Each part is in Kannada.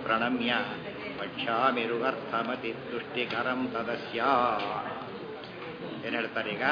ಪ್ರಣಮ್ಯ ವಕ್ಷ್ಯಾಮಿರುಗರ್ಥಮತಿ ತುಷ್ಟಿಕರಂ ತದಸ್ಯ ಏನು ಹೇಳ್ತಾರೆ ಈಗ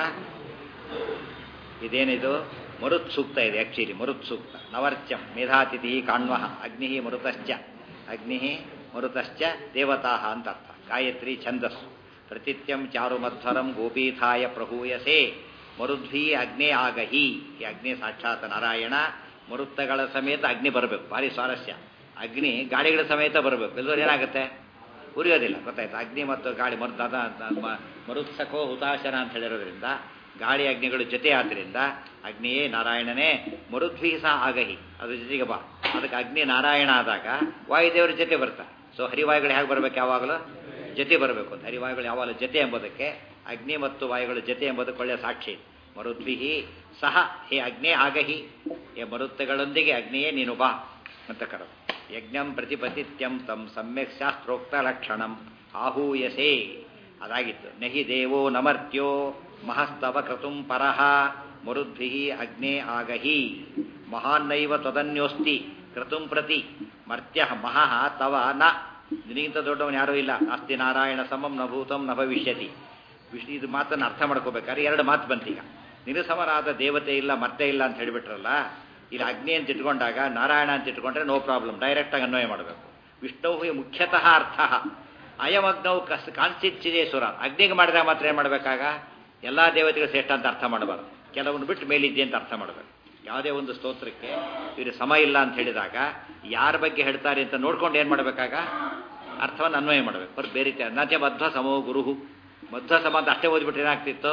ಇದೇನಿದು ಮರುತ್ ಸೂಕ್ತ ಇದೆ ಆಕ್ಚುಲಿ ಮರುತ್ ಸೂಕ್ತ ನವರ್ಚಂ ಮೇಧಾತಿಥಿ ಕಾಣ್ವ ಅಗ್ನಿ ಮರುತಶ್ಚ ಅಗ್ನಿ ಮರುತಶ್ಚ ದೇವತಾ ಅಂತ ಅರ್ಥ ಗಾಯತ್ರಿ ಛಂದಸ್ಸು ಪ್ರತಿತ್ಯಂ ಚಾರುಮಧ್ವರಂ ಗೋಪೀಥಾಯ ಪ್ರಭೂಯಸೆ ಮರುದ್ವಿ ಅಗ್ನೇ ಆಗಹಿ ಈ ಅಗ್ನಿ ಸಾಕ್ಷಾತ್ ನಾರಾಯಣ ಮರುತ್ತಗಳ ಸಮೇತ ಅಗ್ನಿ ಬರಬೇಕು ಭಾರಿ ಸ್ವಾರಸ್ಯ ಅಗ್ನಿ ಗಾಳಿಗಳ ಸಮೇತ ಬರಬೇಕು ಎಲ್ಲರೂ ಏನಾಗುತ್ತೆ ಉರಿಯೋದಿಲ್ಲ ಗೊತ್ತಾಯ್ತು ಅಗ್ನಿ ಮತ್ತು ಗಾಳಿ ಮರುತ್ ಅದ ಮ- ಮರುತ್ಸಖೋ ಹುತಾಶನ ಅಂತ ಹೇಳಿರೋದ್ರಿಂದ ಗಾಳಿ ಅಗ್ನಿಗಳು ಜೊತೆ ಆದ್ದರಿಂದ ಅಗ್ನಿಯೇ ನಾರಾಯಣನೇ ಮರುದ್ವಿ ಸಹ ಆಗಹಿ ಅದ್ರ ಜೊತೆಗೆ ಬಾ ಅದಕ್ಕೆ ಅಗ್ನಿ ನಾರಾಯಣ ಆದಾಗ ವಾಯುದೇವರ ಜೊತೆ ಬರ್ತಾರೆ ಸೊ ಹರಿವಾಯುಗಳು ಹೇಗೆ ಬರ್ಬೇಕು ಯಾವಾಗಲೂ ಜೊತೆ ಬರಬೇಕು ಅಂತ ಹರಿವಾಯುಗಳು ಯಾವಾಗಲೂ ಜೊತೆ ಎಂಬುದಕ್ಕೆ ಅಗ್ನಿ ಮತ್ತು ವಾಯುಗಳ ಜೊತೆ ಎಂಬುದಕ್ಕೆ ಒಳ್ಳೆಯ ಸಾಕ್ಷಿ ಮರುದ್ವಿಹಿ ಸಹ ಹೇ ಅಗ್ನೇ ಆಗಹಿ ಹೇ ಮರುತ್ತಗಳೊಂದಿಗೆ ಅಗ್ನಿಯೇ ನೀನು ಬಾ ಅಂತ ಕರೆದು ಯಜ್ಞಂ ಪ್ರತಿಪತಿತ್ಯಂ ತಂ ಸಮ್ಯಕ್ ಶಾಸ್ತ್ರೋಕ್ತ ಲಕ್ಷಣಂ ಆಹೂಯಸೇ ಅದಾಗಿತ್ತು ನಹಿ ದೇವೋ ನಮರ್ತ್ಯೋ ಮಹಸ್ತವ ಕ್ರತುಂ ಪರಃ ಮರುದ್ಭಿ ಅಗ್ನೇ ಆಗಹಿ ಮಹಾನ್ನೈವ ತದನ್ಯೋಸ್ತಿ ಕ್ರತುಂ ಪ್ರತಿ ಮರ್ತ್ಯ ಮಹಃ ತವ ನ ನಿನಗಿಂತ ದೊಡ್ಡವನು ಯಾರೂ ಇಲ್ಲ ಅಸ್ತಿ ನಾರಾಯಣ ಸಮಂ ನ ಭೂತಂ ನ ಭವಿಷ್ಯತಿ ವಿಷ್ಣು ಇದು ಮಾತನ್ನು ಅರ್ಥ ಮಾಡ್ಕೋಬೇಕಾದ್ರೆ ಎರಡು ಮಾತು ಬಂತೀಗ ನಿರಸಮರಾದ ದೇವತೆ ಇಲ್ಲ ಮತ್ತೆ ಇಲ್ಲ ಅಂತ ಹೇಳಿಬಿಟ್ರಲ್ಲ ಇಲ್ಲಿ ಅಗ್ನಿ ಅಂತ ಇಟ್ಕೊಂಡಾಗ ನಾರಾಯಣ ಅಂತ ಇಟ್ಕೊಂಡ್ರೆ ನೋ ಪ್ರಾಬ್ಲಮ್ ಡೈರೆಕ್ಟಾಗಿ ಅನ್ವಯ ಮಾಡಬೇಕು ವಿಷ್ಣು ಮುಖ್ಯತಃ ಅರ್ಥ ಅಯಮಗ್ನವು ಕಸ್ ಕಾಂಚಿಚ್ಚಿದೆ ಸುರ ಅಗ್ನಿಗೆ ಮಾಡಿದಾಗ ಮಾತ್ರ ಏನು ಮಾಡಬೇಕಾಗ ಎಲ್ಲ ದೇವತೆಗಳು ಶ್ರೇಷ್ಠ ಅಂತ ಅರ್ಥ ಮಾಡಬಾರ್ದು ಕೆಲವೊಂದು ಬಿಟ್ಟು ಮೇಲಿದ್ದೆ ಅಂತ ಅರ್ಥ ಮಾಡಬೇಕು ಯಾವುದೇ ಒಂದು ಸ್ತೋತ್ರಕ್ಕೆ ಇವರು ಸಮ ಇಲ್ಲ ಅಂತ ಹೇಳಿದಾಗ ಯಾರ ಬಗ್ಗೆ ಹೇಳ್ತಾರೆ ಅಂತ ನೋಡ್ಕೊಂಡು ಏನು ಮಾಡಬೇಕಾಗ ಅರ್ಥವನ್ನು ಅನ್ವಯ ಮಾಡಬೇಕು ಅವ್ರು ಬೇರೆ ರೀತಿ ನಾಚೆ ಮಧ್ವ ಸಮೋ ಗುರುಹು ಮಧ್ವ ಸಮ ಅಂತ ಅಷ್ಟೇ ಓದ್ಬಿಟ್ರೆ ಏನಾಗ್ತಿತ್ತು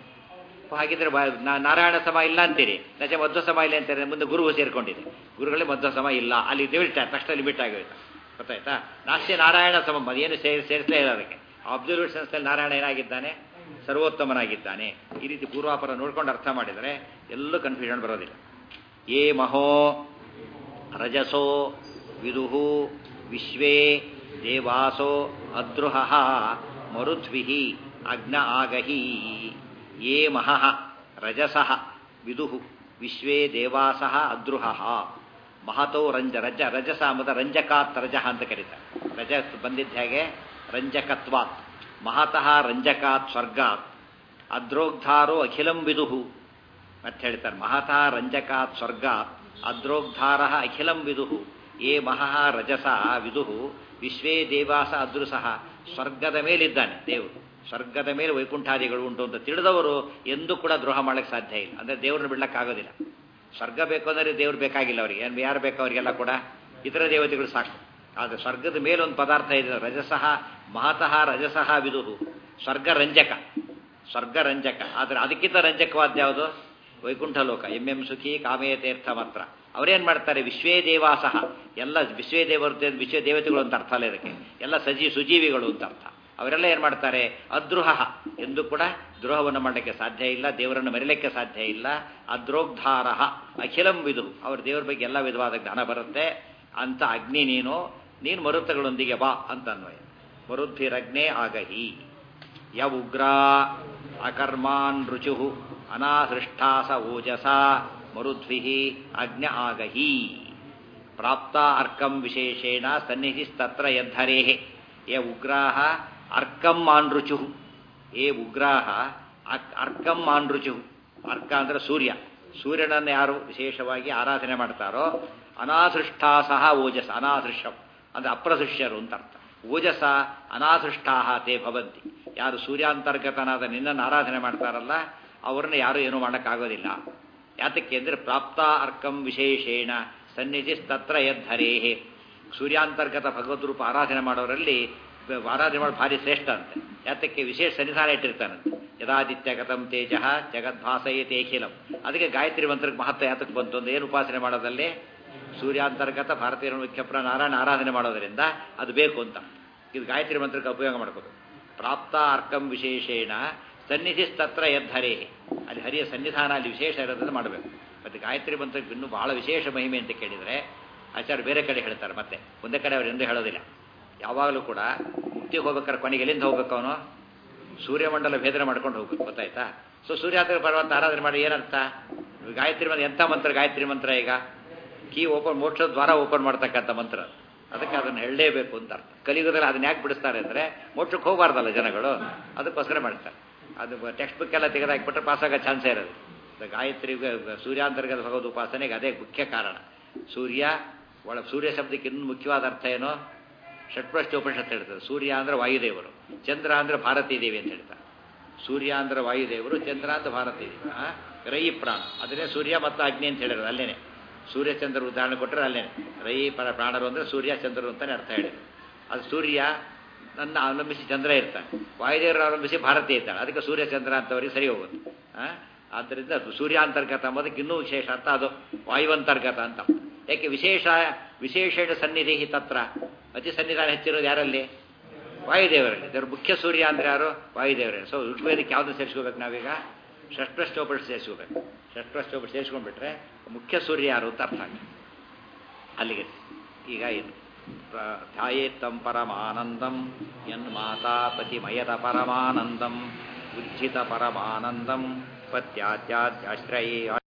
ಹಾಗಿದ್ರೆ ಬಾ- ನಾ- ನಾರಾಯಣ ಸಮ ಇಲ್ಲ ಅಂತೀರಿ ನಚೆ ಮಧ್ವ ಸಮ ಇಲ್ಲ ಅಂತಾರೆ ಮುಂದೆ ಗುರುವು ಸೇರ್ಕೊಂಡಿದೆ ಗುರುಗಳೇ ಮಧ್ವ ಸಮ ಇಲ್ಲ ಅಲ್ಲಿ ಲಿಮಿಟ್ ತಕ್ಷಣ ಲಿಮಿಟ್ ಆಗೋಯ್ತು ಗೊತ್ತಾಯ್ತಾ ನಾಸ್ಯ ನಾರಾಯಣ ಸಮ ಅದೇನು ಸೇರಿ ಸೇರಿಸಲೇ ಇಲ್ಲ ಅದಕ್ಕೆ ಅಬ್ಸಲ್ಯೂಟ್ ಸೆನ್ಸ್ನಲ್ಲಿ ನಾರಾಯಣ ಏನಾಗಿದ್ದಾನೆ ಸರ್ವೋತ್ತಮನಾಗಿದ್ದಾನೆ ಈ ರೀತಿ ಪೂರ್ವಾಪರ ನೋಡ್ಕೊಂಡು ಅರ್ಥ ಮಾಡಿದರೆ ಎಲ್ಲೂ ಕನ್ಫ್ಯೂಷನ್ ಬರೋದಿಲ್ಲ ಏ ಮಹೋ ರಜಸೋ ವಿದುಹು ವಿಶ್ವೇ ದೇವಾಸೋ ಅದ್ರುಹ ಮರುದ್ವಿ ಅಗ್ನ ಆಗಹಿ ಯೇ ಮಹಃ ರಜಸಃ ವಿದುಹು ವಿಶ್ವೇ ದೇವಾಸಃ ಅದ್ರುಹ ಮಹತೋ ರಂಜ ರಜ ರಜಸ ಅಂಬುದ ರಂಜಕಾತ್ ರಜಃ ಅಂತ ಕರೀತಾರೆ ರಜ ಬಂದಿದ್ದ ಹೇಗೆ ರಂಜಕತ್ವಾತ್ ಮಹತಃ ರಂಜಕಾತ್ ಸ್ವರ್ಗಾತ್ ಅದ್ರೋಗ್ಧಾರೋ ಅಖಿಲಂ ವಿದುಹು ಮತ್ತೆ ಹೇಳ್ತಾರೆ ಮಹತಃ ರಂಜಕಾತ್ ಸ್ವರ್ಗಾತ್ ಅದ್ರೋಗ್ಧಾರ ಅಖಿಲಂ ವಿದುಹು ಏ ಮಹಃ ರಜಸ ವಿದುಹು ವಿಶ್ವೇ ದೇವಾಸ ಅದೃಸಹ ಸ್ವರ್ಗದ ಮೇಲಿದ್ದಾನೆ ದೇವರು ಸ್ವರ್ಗದ ಮೇಲೆ ವೈಕುಂಠಾದಿಗಳು ಉಂಟು ಅಂತ ತಿಳಿದವರು ಎಂದೂ ಕೂಡ ದ್ರೋಹ ಮಾಡಕ್ಕೆ ಸಾಧ್ಯ ಇಲ್ಲ ಅಂದರೆ ದೇವ್ರನ್ನ ಬಿಡ್ಲಕ್ಕಾಗೋದಿಲ್ಲ ಸ್ವರ್ಗ ಬೇಕು ಅಂದರೆ ದೇವ್ರು ಬೇಕಾಗಿಲ್ಲ ಅವರಿಗೆ ಏನು ಯಾರು ಬೇಕು ಅವರಿಗೆಲ್ಲ ಕೂಡ ಇತರ ದೇವತೆಗಳು ಸಾಕು ಆದರೆ ಸ್ವರ್ಗದ ಮೇಲೊಂದು ಪದಾರ್ಥ ಇದೆ ರಜಸಃ ಮಹತಃ ರಜಸಃ ವಿದುಹು ಸ್ವರ್ಗ ರಂಜಕ ಸ್ವರ್ಗ ರಂಜಕ ಆದರೆ ಅದಕ್ಕಿಂತ ರಂಜಕವಾದ ಯಾವುದು ವೈಕುಂಠ ಲೋಕ ಎಂ ಎಂ ಸುಖಿ ಕಾಮೇಯ ತೀರ್ಥ ಮಾತ್ರ ಅವರೇನು ಮಾಡ್ತಾರೆ ವಿಶ್ವೇ ದೇವಾಸಹ ಎಲ್ಲ ವಿಶ್ವೇ ದೇವರು ವಿಶ್ವ ದೇವತೆಗಳು ಅಂತ ಅರ್ಥ ಅಲ್ಲ ಇದಕ್ಕೆ ಎಲ್ಲ ಸಜೀ ಸುಜೀವಿಗಳು ಅಂತ ಅರ್ಥ ಅವರೆಲ್ಲ ಏನು ಮಾಡ್ತಾರೆ ಅದ್ರೋಹ ಎಂದು ಕೂಡ ದ್ರೋಹವನ್ನು ಮಾಡಲಿಕ್ಕೆ ಸಾಧ್ಯ ಇಲ್ಲ ದೇವರನ್ನು ಮರಿಲಿಕ್ಕೆ ಸಾಧ್ಯ ಇಲ್ಲ ಅದ್ರೋಗ್ಧಾರ ಅಖಿಲಂ ವಿದು ಅವ್ರ ದೇವರ ಬಗ್ಗೆ ಎಲ್ಲ ವಿಧವಾದ ಜ್ಞಾನ ಬರುತ್ತೆ ಅಂತ ಅಗ್ನಿ ನೀನು ನೀನು ಮರುತ್ತಗಳೊಂದಿಗೆ ಬಾ ಅಂತ ಅನ್ವಯ ಮರುದ್ಭಿರಗ್ನೇ ಆಗಹಿ ಯ ಉಗ್ರ ಅಕರ್ಮಾನ್ ರುಚು ಅನಾಸೃಷ್ಟಾಸ ಓಜಸ ಮರುದ್ಭಿ ಅಗ್ನ ಆಗಹಿ ಪ್ರಾಪ್ತ ಅರ್ಕಂ ವಿಶೇಷೇಣ ಸನ್ನಿಧಿಸ್ತತ್ರ ಯದ್ಧರೇ ಯ ಉಗ್ರಾಹ ಅರ್ಕಂ ಆನ್ರುಚು ಏ ಉಗ್ರಾಹ ಅಕ್- ಅರ್ಕಂ ಆನ್ರುಚು ಅರ್ಕ ಅಂದ್ರೆ ಸೂರ್ಯ ಸೂರ್ಯನನ್ನು ಯಾರು ವಿಶೇಷವಾಗಿ ಆರಾಧನೆ ಮಾಡ್ತಾರೋ ಅನಾಸೃಷ್ಟಾ ಸಹ ಓಜಸ ಅನಾಸೃಷ್ಟಂ ಅಂದ್ರೆ ಅಪ್ರಸೃಷ್ಯರು ಅಂತ ಅರ್ಥ ಓಜಸ ಅನಾಸೃಷ್ಟಾ ತೇ ಭವಂತಿ ಯಾರು ಸೂರ್ಯಾಂತರ್ಗತನಾದ ನಿನ್ನನ್ನು ಆರಾಧನೆ ಮಾಡ್ತಾರಲ್ಲ ಅವರನ್ನು ಯಾರು ಏನೂ ಮಾಡೋಕ್ಕಾಗೋದಿಲ್ಲ ಯಾತಕ್ಕೆ ಅಂದರೆ ಪ್ರಾಪ್ತ ಅರ್ಕಂ ವಿಶೇಷೇಣ ಸನ್ನಿಧಿಸ್ತತ್ರ ಯದ್ಧರೇಹೆ ಸೂರ್ಯಾಂತರ್ಗತ ಭಗವದ್ ರೂಪ ಆರಾಧನೆ ಮಾಡೋರಲ್ಲಿ ಬ- ಆರಾಧನೆ ಮಾಡೋದು ಭಾರಿ ಶ್ರೇಷ್ಠ ಅಂತೆ ಯಾತಕ್ಕೆ ವಿಶೇಷ ಸನ್ನಿಧಾನ ಇಟ್ಟಿರ್ತಾನಂತೆ ಯದಾದಿತ್ಯ ಗತಂ ತೇಜ ಜಗದ್ಭಾಸಯತೆ ಅಖಿಲಂ ಅದಕ್ಕೆ ಗಾಯತ್ರಿ ಮಂತ್ರಕ್ಕೆ ಮಹತ್ವ ಯಾತಕ್ಕೆ ಬಂತು ಅಂದ್ರೆ ಏನು ಉಪಾಸನೆ ಮಾಡೋದಲ್ಲಿ ಸೂರ್ಯಾಂತರ್ಗತ ಭಾರತೀಯ ಮುಖ್ಯಪ್ರ ನಾರಾಯಣ ಆರಾಧನೆ ಮಾಡೋದರಿಂದ ಅದು ಬೇಕು ಅಂತ ಇದು ಗಾಯತ್ರಿ ಮಂತ್ರಕ್ಕೆ ಉಪಯೋಗ ಮಾಡ್ಕೋದು ಪ್ರಾಪ್ತ ಅರ್ಕಂ ವಿಶೇಷೇಣ ಸನ್ನಿಧಿಸ್ತತ್ರ ಯದ್ಧರೇ ಅಲ್ಲಿ ಹರಿಯ ಸನ್ನಿಧಾನ ಅಲ್ಲಿ ವಿಶೇಷ ಇರೋದನ್ನು ಮಾಡಬೇಕು ಮತ್ತು ಗಾಯತ್ರಿ ಮಂತ್ರಕ್ಕೆ ಇನ್ನೂ ಬಹಳ ವಿಶೇಷ ಮಹಿಮೆ ಅಂತ ಕೇಳಿದರೆ ಆಚಾರ್ಯ ಬೇರೆ ಕಡೆ ಹೇಳ್ತಾರೆ ಮತ್ತೆ ಒಂದೇ ಕಡೆ ಅವರು ಎಂದೂ ಹೇಳೋದಿಲ್ಲ ಯಾವಾಗಲೂ ಕೂಡ ಮುಕ್ತಿಗೆ ಹೋಗ್ಬೇಕಾದ್ರೆ ಕೊನೆಗೆ ಎಲ್ಲಿಂದ ಹೋಗ್ಬೇಕು ಅವನು ಸೂರ್ಯಮಂಡಲ ಭೇದನೆ ಮಾಡ್ಕೊಂಡು ಹೋಗ್ಬೇಕು ಗೊತ್ತಾಯ್ತಾ ಸೊ ಸೂರ್ಯಾತ್ರ ಪರ್ವತ ಆರಾಧನೆ ಮಾಡಿ ಏನರ್ಥ ಗಾಯತ್ರಿ ಮಂತ್ರ ಎಂಥ ಮಂತ್ರ ಗಾಯತ್ರಿ ಮಂತ್ರ ಈಗ ಕೀ ಓಪನ್ ಮೋಕ್ಷದ ದ್ವಾರ ಓಪನ್ ಮಾಡ್ತಕ್ಕಂಥ ಮಂತ್ರ ಅದಕ್ಕೆ ಅದನ್ನು ಹೇಳಲೇಬೇಕು ಅಂತ ಅರ್ಥ ಕಲಿಯುಗದಲ್ಲಿ ಅದನ್ನ ಯಾಕೆ ಬಿಡಿಸ್ತಾರೆ ಅಂದರೆ ಮೋಕ್ಷಕ್ಕೆ ಹೋಗಬಾರ್ದಲ್ಲ ಜನಗಳು ಅದಕ್ಕೋಸ್ಕರ ಮಾಡ್ತಾರೆ ಅದು ಟೆಕ್ಸ್ಟ್ ಬುಕ್ ಎಲ್ಲ ತೆಗೆದಾಕ್ಬಿಟ್ರೆ ಪಾಸಾಗೋ ಚಾನ್ಸೇ ಇರೋದು ಅದು ಗಾಯತ್ರಿ ಸೂರ್ಯಾಂತರ್ಗತ ಭಗವದ್ ಉಪಾಸನೆಗೆ ಅದೇ ಮುಖ್ಯ ಕಾರಣ ಸೂರ್ಯ ಒಳ ಸೂರ್ಯ ಶಬ್ದಕ್ಕೆ ಇನ್ನೂ ಮುಖ್ಯವಾದ ಅರ್ಥ ಏನು ಷಟ್ಪ್ರಶ್ನೋಪನಿಷತ್ ಹೇಳ್ತದೆ ಸೂರ್ಯ ಅಂದ್ರೆ ವಾಯುದೇವರು ಚಂದ್ರ ಅಂದ್ರೆ ಭಾರತೀ ದೇವಿ ಅಂತ ಹೇಳ್ತಾರೆ ಸೂರ್ಯ ಅಂದ್ರೆ ವಾಯುದೇವರು ಚಂದ್ರ ಅಂತ ಭಾರತೀ ದೇವಿ ಆ? ರೈ ಪ್ರಾಣ ಅದನ್ನೇ ಸೂರ್ಯ ಮತ್ತು ಅಗ್ನಿ ಅಂತ ಹೇಳಿರೋದು ಅಲ್ಲೇನೆ ಸೂರ್ಯ ಚಂದ್ರ ಉದಾಹರಣೆ ಕೊಟ್ಟರೆ ಅಲ್ಲೇನೆ ರೈ ಪರ ಪ್ರಾಣರು ಅಂದ್ರೆ ಸೂರ್ಯ ಚಂದ್ರರು ಅಂತಾನೆ ಅರ್ಥ ಹೇಳಿದ್ರು ಅದು ಸೂರ್ಯ ನನ್ನ ಅವಲಂಬಿಸಿ ಚಂದ್ರ ಇರ್ತಾನೆ ವಾಯುದೇವರು ಅವಲಂಬಿಸಿ ಭಾರತಿ ಇರ್ತಾಳೆ ಅದಕ್ಕೆ ಸೂರ್ಯ ಚಂದ್ರ ಅಂತವರಿಗೆ ಸರಿ ಹೋಗುತ್ತೆ ಆ? ಆದ್ದರಿಂದ ಅದು ಸೂರ್ಯಾಂತರ್ಗತ ಅಂಬೋದಕ್ಕೆ ಇನ್ನೂ ವಿಶೇಷ ಅರ್ಥ ಅದು ವಾಯುವಂತರ್ಗತ ಅಂತ ಯಾಕೆ ವಿಶೇಷ ವಿಶೇಷಣ ಸನ್ನಿಧಿ ತತ್ರ ಅತಿ ಸನ್ನಿಧಾನ ಹೆಚ್ಚಿರೋದು ಯಾರಲ್ಲಿ ವಾಯುದೇವರಲ್ಲಿ ದೇವ್ರ ಮುಖ್ಯ ಸೂರ್ಯ ಅಂದ್ರೆ ಯಾರು ವಾಯುದೇವರೇ ಸೊ ಋಗ್ವೇದಕ್ಕೆ ಯಾವುದು ಸೇರಿಸ್ಕೋಬೇಕು ನಾವೀಗ ಷಷ್ಟ್ರಷ್ಟೋಪಟ್ಟು ಸೇರಿಸ್ಕೋಬೇಕು ಷಷ್ಟ್ರಷ್ಟೋಪಟ್ಟು ಸೇರಿಸ್ಕೊಂಡ್ಬಿಟ್ರೆ ಮುಖ್ಯ ಸೂರ್ಯ ಯಾರು ಅಂತ ಅರ್ಥ ಆಗುತ್ತೆ ಅಲ್ಲಿಗೆ ಈಗ ಏನು ಪ್ರ- ಧ್ಯಾಯೇತ್ತಂ ಪರಮಾನಂದಂ ಯನ್ ಮಾತಾ ಪತಿಮಯದ ಪರಮಾನಂದಂ ಉಜ್ಜಿತ ಪರಮಾನಂದಂ ಪತ್ಯಾತ್ಯಾಶ್ರಯೇ